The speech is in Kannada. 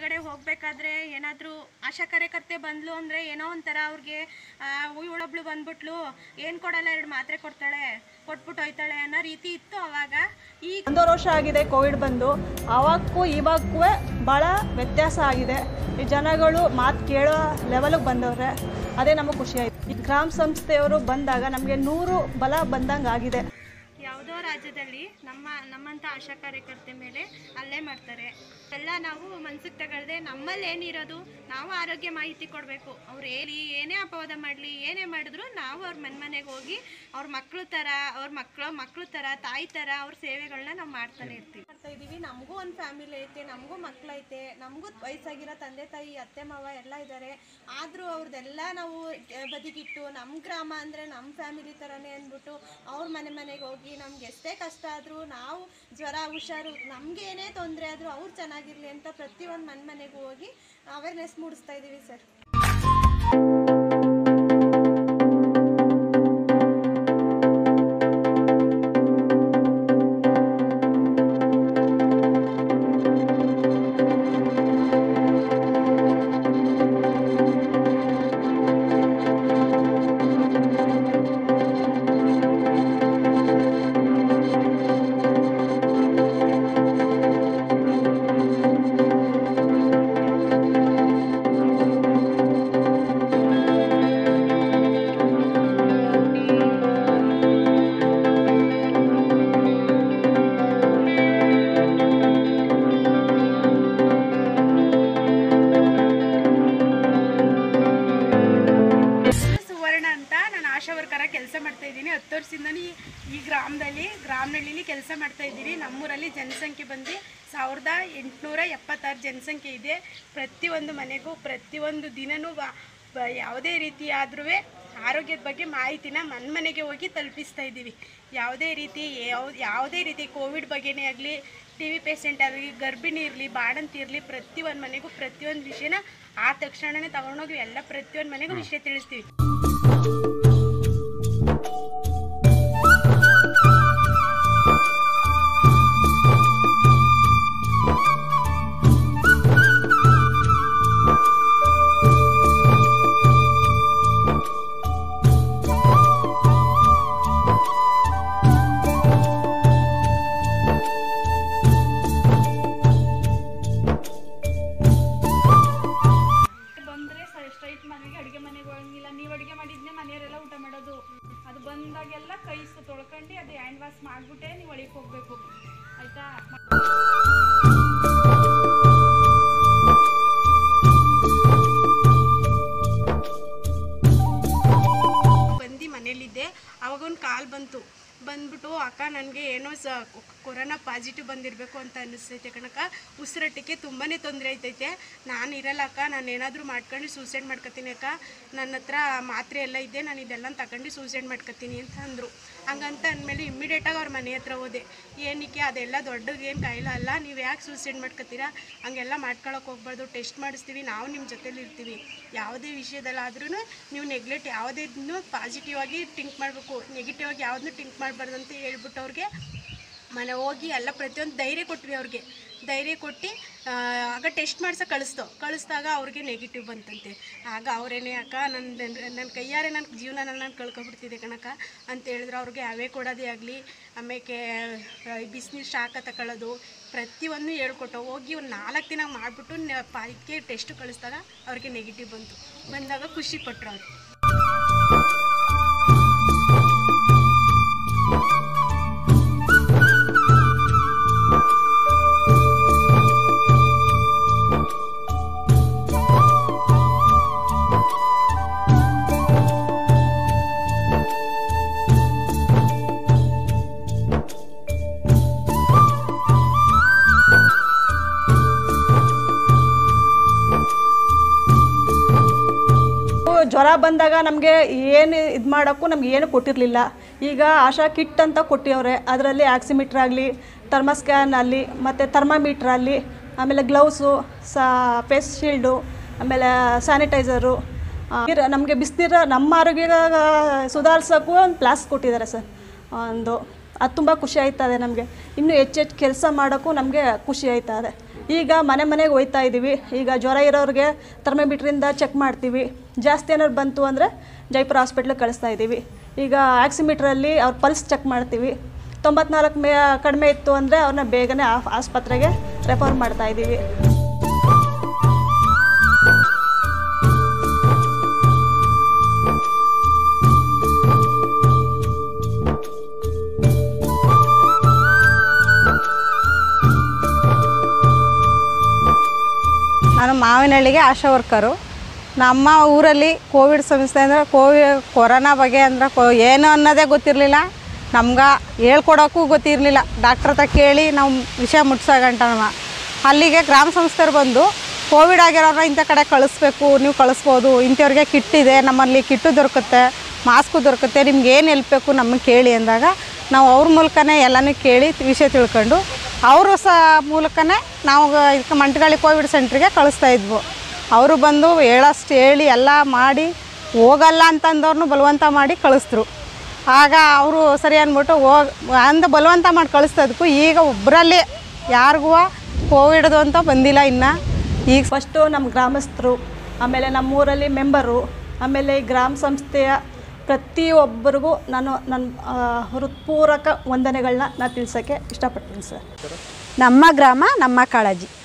ಹೊರಗಡೆ ಹೋಗ್ಬೇಕಾದ್ರೆ ಏನಾದರೂ ಆಶಾ ಕಾರ್ಯಕರ್ತೆ ಬಂದ್ಲು ಅಂದರೆ ಏನೋ ಒಂಥರ ಅವ್ರಿಗೆ ಇವಳೊಬ್ಳು ಬಂದ್ಬಿಟ್ಲು ಏನು ಕೊಡಲ್ಲ ಎರಡು ಮಾತ್ರೆ ಕೊಡ್ತಾಳೆ ಕೊಟ್ಬಿಟ್ಟು ಹೋಯ್ತಾಳೆ ಅನ್ನೋ ರೀತಿ ಇತ್ತು ಅವಾಗ ಈಗ ಒಂದೂವರೆ ವರ್ಷ ಆಗಿದೆ ಕೋವಿಡ್ ಬಂದು ಆವಾಗಕ್ಕೂ ಇವಾಗಕ್ಕೂ ಭಾಳ ವ್ಯತ್ಯಾಸ ಆಗಿದೆ ಈ ಜನಗಳು ಮಾತು ಕೇಳೋ ಲೆವೆಲಿಗೆ ಬಂದವ್ರೆ ಅದೇ ನಮಗೆ ಖುಷಿ ಆಯಿತು ಈ ಗ್ರಾಮ ಸಂಸ್ಥೆಯವರು ಬಂದಾಗ ನಮಗೆ ನೂರು ಬಲ ಬಂದಂಗೆ ಆಗಿದೆ ಯಾವುದೋ ರಾಜ್ಯದಲ್ಲಿ ನಮ್ಮ ನಮ್ಮಂಥ ಆಶಾ ಕಾರ್ಯಕರ್ತೆ ಮೇಲೆ ಹಲ್ಲೆ ಮಾಡ್ತಾರೆ ಎಲ್ಲ ನಾವು ಮನ್ಸಿಗೆ ತಗೊಳ್ದೆ ನಮ್ಮಲ್ಲಿ ಏನಿರೋದು ನಾವು ಆರೋಗ್ಯ ಮಾಹಿತಿ ಕೊಡಬೇಕು ಅವ್ರು ಹೇಳಿ ಏನೇ ಅಪವಾದ ಮಾಡಲಿ ಏನೇ ಮಾಡಿದ್ರು ನಾವು ಅವ್ರ ಮನೆ ಮನೆಗೆ ಹೋಗಿ ಅವ್ರ ಮಕ್ಳು ಥರ ಅವ್ರ ಮಕ್ಕಳು ಮಕ್ಳು ಥರ ತಾಯಿ ಥರ ಅವ್ರ ಸೇವೆಗಳನ್ನ ನಾವು ಮಾಡ್ತಾನೆ ಇರ್ತೀವಿ ಮಾಡ್ತಾ ಇದೀವಿ ನಮಗೂ ಒಂದು ಫ್ಯಾಮಿಲಿ ಐತೆ ನಮಗೂ ಮಕ್ಕಳೈತೆ ನಮಗೂ ವಯಸ್ಸಾಗಿರೋ ತಂದೆ ತಾಯಿ ಅತ್ತೆ ಮಾವ ಎಲ್ಲ ಇದ್ದಾರೆ ಆದರೂ ಅವ್ರದ್ದೆಲ್ಲ ನಾವು ಆ, ಬದಿಗಿಟ್ಟು ನಮ್ಮ ಗ್ರಾಮ ಅಂದರೆ ನಮ್ಮ ಫ್ಯಾಮಿಲಿ ಥರನೇ ಅಂದ್ಬಿಟ್ಟು ಅವ್ರ ಮನೆ ಮನೆಗೆ ಹೋಗಿ ನಮ್ಗೆ ಎಷ್ಟೇ ಕಷ್ಟ ಆದರೂ ನಾವು ಜ್ವರ ಹುಷಾರು ನಮ್ಗೆ ಏನೇ ತೊಂದರೆ ಆದರೂ ಅವ್ರು ಚೆನ್ನಾಗಿರಲಿ ಅಂತ ಪ್ರತಿಯೊಂದು ಮನೆ ಮನೆಗೂ ಹೋಗಿ ಅವೇರ್ನೆಸ್ ಮೂಡಿಸ್ತಾ ಇದ್ದೀವಿ ಸರ್ ಸುವರ್ಣ ಅಂತ ನಾನು ಆಶಾ ವರ್ಕರ ಕೆಲಸ ಮಾಡ್ತಾ ಇದ್ದೀನಿ ಹತ್ತು ವರ್ಷದಿಂದ ಈ ಗ್ರಾಮದಲ್ಲಿ ಗ್ರಾಮನಳ್ಳಿಲಿ ಕೆಲಸ ಮಾಡ್ತಾ ಇದ್ದೀನಿ ನಮ್ಮೂರಲ್ಲಿ ಜನಸಂಖ್ಯೆ ಬಂದು ಸಾವಿರದ ಎಂಟುನೂರ ಎಪ್ಪತ್ತಾರು ಜನಸಂಖ್ಯೆ ಇದೆ ಪ್ರತಿಯೊಂದು ಮನೆಗೂ ಪ್ರತಿಯೊಂದು ದಿನನೂ ಬ- ಬ- ಯಾವುದೇ ರೀತಿ ಆದ್ರೂ ಆರೋಗ್ಯದ ಬಗ್ಗೆ ಮಾಹಿತಿನ ಮನೆ ಮನೆಗೆ ಹೋಗಿ ತಲುಪಿಸ್ತಾ ಇದ್ದೀವಿ ಯಾವುದೇ ರೀತಿ ಯಾವ ಯಾವುದೇ ರೀತಿ ಕೋವಿಡ್ ಬಗ್ಗೆನೇ ಆಗಲಿ ಟಿ ವಿ ಪೇಷಂಟ್ ಆಗಲಿ ಗರ್ಭಿಣಿ ಇರಲಿ ಬಾಣಂತಿ ಇರಲಿ ಪ್ರತಿಯೊಂದು ಮನೆಗೂ ಪ್ರತಿಯೊಂದು ವಿಷಯನ ಆ ತಕ್ಷಣನೇ ತಗೊಂಡೋಗಿ ಎಲ್ಲ ಪ್ರತಿಯೊಂದು ಮನೆಗೂ ವಿಷಯ ತಿಳಿಸ್ತೀವಿ ಬಂದ್ರೆ ಸ್ಟ್ರೈಟ್ ಮನೆಗೆ ಅಡುಗೆ ಮನೆಗೆ ಹೋಗಂಗಿಲ್ಲ ನೀವು ಅಡುಗೆ ಮಾಡಿದ್ನೆ ಮನೆಯವರೆಲ್ಲ ಊಟ ಮಾಡೋದು ಅದು ಬಂದಾಗೆಲ್ಲ ಕೈ ಸು ತೊಳ್ಕೊಂಡು ಅದು ಹ್ಯಾಂಡ್ ವಾಶ್ ಮಾಡಿಬಿಟ್ಟೆ ನೀವು ಒಳಗೆ ಹೋಗಬೇಕು ಆಯ್ತಾ ಬಂದು ಮನೇಲಿದ್ದೆ ಅವಾಗ ಒಂದು ಕಾಲ್ ಬಂತು ಬಂದ್ಬಿಟ್ಟು ಅಕ್ಕ ನನಗೆ ಏನೋ ಸ ಕೊರೋನಾ ಪಾಸಿಟಿವ್ ಬಂದಿರಬೇಕು ಅಂತ ಅನ್ನಿಸ್ತೈತೆ ಕಣಕ್ಕ ಉಸಿರಾಟಕ್ಕೆ ತುಂಬಾ ತೊಂದರೆ ಐತೈತೆ ನಾನು ಇರಲ್ಲ ಅಕ್ಕ ನಾನು ಏನಾದರೂ ಮಾಡ್ಕೊಂಡು ಸೂಸೈಡ್ ಮಾಡ್ಕೊತೀನಿ ಅಕ್ಕ ನನ್ನ ಹತ್ರ ಮಾತ್ರೆ ಎಲ್ಲ ಇದೆ ನಾನು ಇದೆಲ್ಲ ತಗೊಂಡು ಸೂಸೈಡ್ ಮಾಡ್ಕೊತೀನಿ ಅಂತ ಅಂದರು ಹಂಗಂತ ಅಂದಮೇಲೆ ಇಮ್ಮಿಡಿಯೇಟಾಗಿ ಅವ್ರ ಮನೆ ಹತ್ರ ಹೋದೆ ಏನಕ್ಕೆ ಅದೆಲ್ಲ ದೊಡ್ಡದೇನು ಕಾಯಿಲೆ ಅಲ್ಲ ನೀವು ಯಾಕೆ ಸೂಸೈಡ್ ಮಾಡ್ಕೊತೀರಾ ಹಂಗೆಲ್ಲ ಮಾಡ್ಕೊಳಕ್ಕೆ ಹೋಗ್ಬಾರ್ದು ಟೆಸ್ಟ್ ಮಾಡಿಸ್ತೀವಿ ನಾವು ನಿಮ್ಮ ಜೊತೆಲಿ ಇರ್ತೀವಿ ಯಾವುದೇ ವಿಷಯದಲ್ಲಾದ್ರೂ ನೀವು ನೆಗ್ಲೆಕ್ಟ್ ಯಾವುದೇನು ಪಾಸಿಟಿವ್ ಆಗಿ ಥಿಂಕ್ ಮಾಡಬೇಕು ನೆಗೆಟಿವ್ ಆಗಿ ಯಾವುದನ್ನು ಥಿಂಕ್ ಮಾಡಬಾರ್ದು ಅಂತ ಹೇಳ್ಬಿಟ್ಟು ಅವ್ರಿಗೆ ಮನೆ ಹೋಗಿ ಎಲ್ಲ ಪ್ರತಿಯೊಂದು ಧೈರ್ಯ ಕೊಟ್ವಿ ಅವ್ರಿಗೆ ಧೈರ್ಯ ಕೊಟ್ಟು ಆ, ಆಗ ಟೆಸ್ಟ್ ಮಾಡ್ಸ ಕಳಿಸ್ತೋ ಕಳಿಸ್ದಾಗ ಅವ್ರಿಗೆ ನೆಗೆಟಿವ್ ಬಂತಂತೆ ಆಗ ಅವರೇನೇ ಅಕ್ಕ ನನ್ನ ನನ್ನ ಕೈಯಾರೆ ನನ್ನ ಜೀವನ ನಾನು ಕಳ್ಕೊಬಿಡ್ತಿದ್ದೆ ಕಣಕ್ಕ ಅಂತ ಹೇಳಿದ್ರು ಅವ್ರಿಗೆ ಅವೇ ಕೊಡೋದೇ ಆಗಲಿ ಆಮೇಲೆ ಬಿಸಿನೀರು ಶಾಖ ತಗೊಳ್ಳೋದು ಪ್ರತಿಯೊಂದು ಹೇಳ್ಕೊಟ್ಟು ಹೋಗಿ ಒಂದು ನಾಲ್ಕು ದಿನ ಮಾಡಿಬಿಟ್ಟು ಇದಕ್ಕೆ ಟೆಸ್ಟ್ ಕಳಿಸ್ದಾಗ ಅವ್ರಿಗೆ ನೆಗೆಟಿವ್ ಬಂತು ಬಂದಾಗ ಖುಷಿ ಪಟ್ಟರು ಅವರು ಜ್ವರ ಬಂದಾಗ ನಮಗೆ ಏನು ಇದು ಮಾಡೋಕ್ಕೂ ನಮ್ಗೆ ಏನು ಕೊಟ್ಟಿರಲಿಲ್ಲ ಈಗ ಆಶಾ ಕಿಟ್ ಅಂತ ಕೊಟ್ಟಿವ್ರೆ ಅದರಲ್ಲಿ ಆಕ್ಸಿಮೀಟ್ರ್ ಆಗಲಿ ಥರ್ಮಸ್ಕ್ಯಾನ್ ಆಗಲಿ ಮತ್ತು ಥರ್ಮಾಮೀಟ್ರ್ ಆಗಲಿ ಆಮೇಲೆ ಗ್ಲೌಸು ಸಾ ಫೇಸ್ ಶೀಲ್ಡು ಆಮೇಲೆ ಸ್ಯಾನಿಟೈಸರು ನಮಗೆ ಬಿಸಿನೀರು ನಮ್ಮ ಆರೋಗ್ಯ ಸುಧಾರಿಸೋಕ್ಕೂ ಒಂದು ಪ್ಲಾಸ್ ಕೊಟ್ಟಿದ್ದಾರೆ ಸರ್ ಒಂದು ಅದು ತುಂಬ ಖುಷಿ ಆಯ್ತದೆ ನಮಗೆ ಇನ್ನೂ ಹೆಚ್ಚು ಹೆಚ್ಚು ಕೆಲಸ ಮಾಡೋಕ್ಕೂ ನಮಗೆ ಖುಷಿ ಆಯ್ತದೆ ಈಗ ಮನೆ ಮನೆಗೆ ಹೋಯ್ತಾ ಇದ್ದೀವಿ ಈಗ ಜ್ವರ ಇರೋರಿಗೆ ಥರ್ಮೋಮೀಟ್ರಿಂದ ಚೆಕ್ ಮಾಡ್ತೀವಿ ಜಾಸ್ತಿ ಏನಾದ್ರು ಬಂತು ಅಂದರೆ ಜೈಪುರ ಹಾಸ್ಪಿಟ್ಲಿಗೆ ಕಳಿಸ್ತಾ ಇದ್ದೀವಿ ಈಗ ಆಕ್ಸಿಮೀಟ್ರಲ್ಲಿ ಅವ್ರ ಪಲ್ಸ್ ಚೆಕ್ ಮಾಡ್ತೀವಿ ತೊಂಬತ್ನಾಲ್ಕು ಮೇ ಕಡಿಮೆ ಇತ್ತು ಅಂದರೆ ಅವ್ರನ್ನ ಬೇಗನೆ ಆ- ಆಸ್ಪತ್ರೆಗೆ ರೆಫರ್ ಮಾಡ್ತಾ ಇದ್ದೀವಿ ನಾನು ಮಾವಿನಹಳ್ಳಿಗೆ ಆಶಾ ವರ್ಕರು ನಮ್ಮ ಊರಲ್ಲಿ ಕೋವಿಡ್ ಸಮಸ್ಯೆ ಅಂದರೆ ಕೋವಿ ಕೊರೋನಾ ಬಗ್ಗೆ ಅಂದ್ರೆ ಕೊ ಏನು ಅನ್ನೋದೇ ಗೊತ್ತಿರಲಿಲ್ಲ ನಮ್ಗೆ ಹೇಳ್ಕೊಡೋಕ್ಕೂ ಗೊತ್ತಿರಲಿಲ್ಲ ಡಾಕ್ಟ್ರ್ ಹತ್ರ ಕೇಳಿ ನಾವು ವಿಷಯ ಮುಟ್ಸೋಗಂಟ ನಮ್ಮ ಅಲ್ಲಿಗೆ ಗ್ರಾಮ ಸಂಸ್ಥೆಯವ್ರು ಬಂದು ಕೋವಿಡ್ ಆಗಿರೋರನ್ನ ಇಂಥ ಕಡೆ ಕಳಿಸ್ಬೇಕು ನೀವು ಕಳಿಸ್ಬೋದು ಇಂಥವ್ರಿಗೆ ಕಿಟ್ ಇದೆ ನಮ್ಮಲ್ಲಿ ಕಿಟ್ಟು ದೊರಕುತ್ತೆ ಮಾಸ್ಕು ದೊರಕುತ್ತೆ ನಿಮ್ಗೆ ಏನು ಹೆಲ್ಪ್ ಬೇಕು ನಮಗೆ ಕೇಳಿ ಅಂದಾಗ ನಾವು ಅವ್ರ ಮೂಲಕನೇ ಎಲ್ಲನೂ ಕೇಳಿ ವಿಷಯ ತಿಳ್ಕೊಂಡು ಅವರು ಸಹ ಮೂಲಕನೇ ನಾವು ಇದಕ್ಕೆ ಮಂಟಗಾಳಿ ಕೋವಿಡ್ ಸೆಂಟ್ರಿಗೆ ಕಳಿಸ್ತಾ ಇದ್ವು ಅವರು ಬಂದು ಹೇಳಷ್ಟು ಹೇಳಿ ಎಲ್ಲ ಮಾಡಿ ಹೋಗಲ್ಲ ಅಂತಂದವ್ರನ್ನೂ ಬಲವಂತ ಮಾಡಿ ಕಳಿಸಿದ್ರು ಆಗ ಅವರು ಸರಿ ಅಂದ್ಬಿಟ್ಟು ಹೋಗ್ ಅಂದ ಬಲವಂತ ಮಾಡಿ ಕಳಿಸ್ತದಕ್ಕೂ ಈಗ ಒಬ್ಬರಲ್ಲಿ ಯಾರಿಗೂ ಕೋವಿಡ್ದು ಅಂತ ಬಂದಿಲ್ಲ ಇನ್ನು ಈಗ ಫಸ್ಟು ನಮ್ಮ ಗ್ರಾಮಸ್ಥರು ಆಮೇಲೆ ನಮ್ಮೂರಲ್ಲಿ ಮೆಂಬರು ಆಮೇಲೆ ಈ ಗ್ರಾಮ ಸಂಸ್ಥೆಯ ಪ್ರತಿಯೊಬ್ಬರಿಗೂ ನಾನು ನನ್ನ ಆ, ಹೃತ್ಪೂರ್ವಕ ವಂದನೆಗಳನ್ನ ನಾನು ತಿಳಿಸೋಕ್ಕೆ ಇಷ್ಟಪಡ್ತೀನಿ ಸರ್ ನಮ್ಮ ಗ್ರಾಮ ನಮ್ಮ ಕಾಳಜಿ